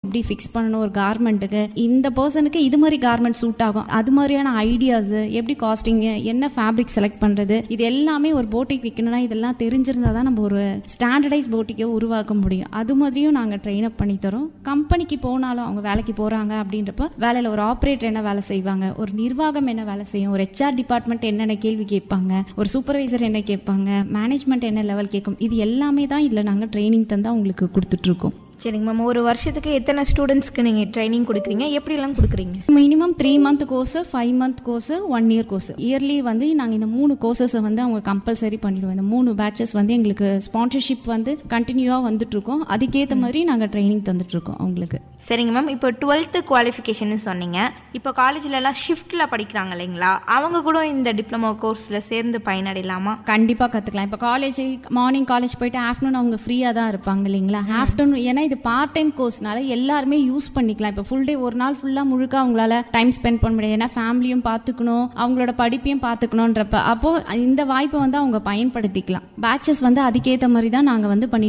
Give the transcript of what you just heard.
எப்படி ஃபிக்ஸ் பண்ணணும் ஒரு கார்மெண்ட்டுக்கு இந்த பர்சனுக்கு இது மாதிரி கார்மெண்ட் சூட் ஆகும் அது மாதிரியான ஐடியாஸ் எப்படி காஸ்டிங் என்ன ஃபேப்ரிக் செலக்ட் பண்றது இது எல்லாமே ஒரு போட்டிக் விற்கணும்னா இதெல்லாம் தெரிஞ்சிருந்தா தான் நம்ம ஒரு ஸ்டாண்டர்டைஸ் போட்டிக்கை உருவாக்க முடியும் அது மாதிரியும் நாங்கள் ட்ரெயின் அப் பண்ணி தரோம் கம்பெனிக்கு போனாலும் அவங்க வேலைக்கு போறாங்க அப்படின்றப்ப வேலையில் ஒரு ஆப்ரேட்டர் என்ன வேலை செய்வாங்க ஒரு நிர்வாகம் என்ன வேலை செய்யும் ஒரு ஹெச்ஆர் டிபார்ட்மெண்ட் என்னென்ன கேள்வி கேட்பாங்க ஒரு சூப்பர்வைசர் என்ன கேட்பாங்க மேனேஜ்மெண்ட் என்ன லெவல் கேட்கும் இது எல்லாமே தான் இதில் நாங்கள் ட்ரைனிங் தந்தா உங்களுக்கு கொடுத்துட்ருக்கோம் சரிங்க மேம் ஒரு வருஷத்துக்கு எத்தனை ஸ்டூடெண்ட்ஸ்க்கு நீங்கள் ட்ரைனிங் கொடுக்குறீங்க எப்படிலாம் கொடுக்குறீங்க minimum three month course five month course one year course yearly வந்து நாங்கள் இந்த மூணு கோர்சஸை வந்து அவங்க கம்பல்சரி பண்ணிடுவோம் இந்த மூணு பேட்சஸ் வந்து எங்களுக்கு ஸ்பான்சர்ஷிப் வந்து கண்டினியூவாக வந்துட்டு இருக்கோம் அதுக்கேற்ற மாதிரி நாங்கள் ட்ரைனிங் தந்துட்டு இருக்கோம் அவங்களுக்கு சரிங்க மேம் இப்போ டுவெல்த்து குவாலிஃபிகேஷன் சொன்னீங்க இப்போ காலேஜ்லலாம் ஷிஃப்ட்டில் படிக்கிறாங்க இல்லைங்களா அவங்க கூட இந்த டிப்ளமோ கோர்ஸில் சேர்ந்து பயனடையலாமா கண்டிப்பாக கற்றுக்கலாம் இப்போ காலேஜ் மார்னிங் காலேஜ் போயிட்டு ஆஃப்டர்நூன் அவங்க ஃப்ரீயாக தான் இருப்பாங்க இல்லைங்களா ஆஃப்டர்நூன் ஏன்னா இது பார்ட் டைம் கோர்ஸ்னால எல்லாருமே யூஸ் பண்ணிக்கலாம் இப்போ ஃபுல் டே ஒரு நாள் ஃபுல்லாக முழுக்க அவங்களால டைம் ஸ்பெண்ட் பண்ண முடியாது ஏன்னா ஃபேமிலியும் பார்த்துக்கணும் அவங்களோட படிப்பையும் பார்த்துக்கணுன்றப்ப அப்போ இந்த வாய்ப்பை வந்து அவங்க பயன்படுத்திக்கலாம் பேட்சஸ் வந்து அதுக்கேற்ற மாதிரி தான் நாங்கள் வந்து பண்ணி